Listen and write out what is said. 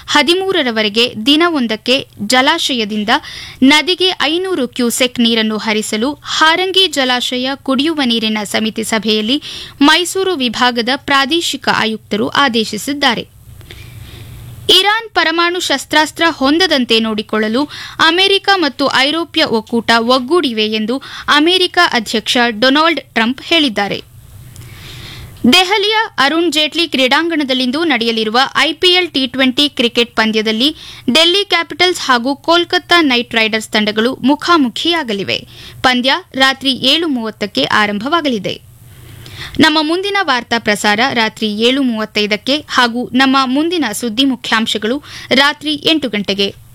ಹದಿಮೂರರವರೆಗೆ ದಿನವೊಂದಕ್ಕೆ ಜಲಾಶಯದಿಂದ ನದಿಗೆ ಐನೂರು ಕ್ಯೂಸೆಕ್ ನೀರನ್ನು ಹರಿಸಲು ಹಾರಂಗಿ ಜಲಾಶಯ ಕುಡಿಯುವ ನೀರಿನ ಸಮಿತಿ ಸಭೆಯಲ್ಲಿ ಮೈಸೂರು ವಿಭಾಗದ ಪ್ರಾದೇಶಿಕ ಆಯುಕ್ತರು ಆದೇಶಿಸಿದ್ದಾರೆ ಇರಾನ್ ಪರಮಾಣು ಶಸ್ತ್ರಾಸ್ತ್ರ ಹೊಂದದಂತೆ ನೋಡಿಕೊಳ್ಳಲು ಅಮೆರಿಕ ಮತ್ತು ಐರೋಪ್ಯ ಒಕ್ಕೂಟ ಒಗ್ಗೂಡಿವೆ ಎಂದು ಅಮೆರಿಕ ಅಧ್ಯಕ್ಷ ಡೊನಾಲ್ಡ್ ಟ್ರಂಪ್ ಹೇಳಿದ್ದಾರೆ ದೆಹಲಿಯ ಅರುಣ್ ಜೇಟ್ಲಿ ಕ್ರೀಡಾಂಗಣದಲ್ಲಿಂದು ನಡೆಯಲಿರುವ ಐಪಿಎಲ್ ಟಿ ಟ್ವೆಂಟಿ ಕ್ರಿಕೆಟ್ ಪಂದ್ಯದಲ್ಲಿ ಡೆಲ್ಲಿ ಕ್ಯಾಪಿಟಲ್ಸ್ ಹಾಗೂ ಕೋಲ್ಕತ್ತಾ ನೈಟ್ ರೈಡರ್ಸ್ ತಂಡಗಳು ಮುಖಾಮುಖಿಯಾಗಲಿವೆ ಪಂದ್ಯ ರಾತ್ರಿ ಏಳು ಮೂವತ್ತಕ್ಕೆ ಆರಂಭವಾಗಲಿದೆ ನಮ್ಮ ಮುಂದಿನ ವಾರ್ತಾ ಪ್ರಸಾರ ರಾತ್ರಿ ಏಳು ಮೂವತ್ತೈದಕ್ಕೆ ಹಾಗೂ ನಮ್ಮ ಮುಂದಿನ ಸುದ್ದಿ ಮುಖ್ಯಾಂಶಗಳು ರಾತ್ರಿ ಎಂಟು ಗಂಟೆಗೆ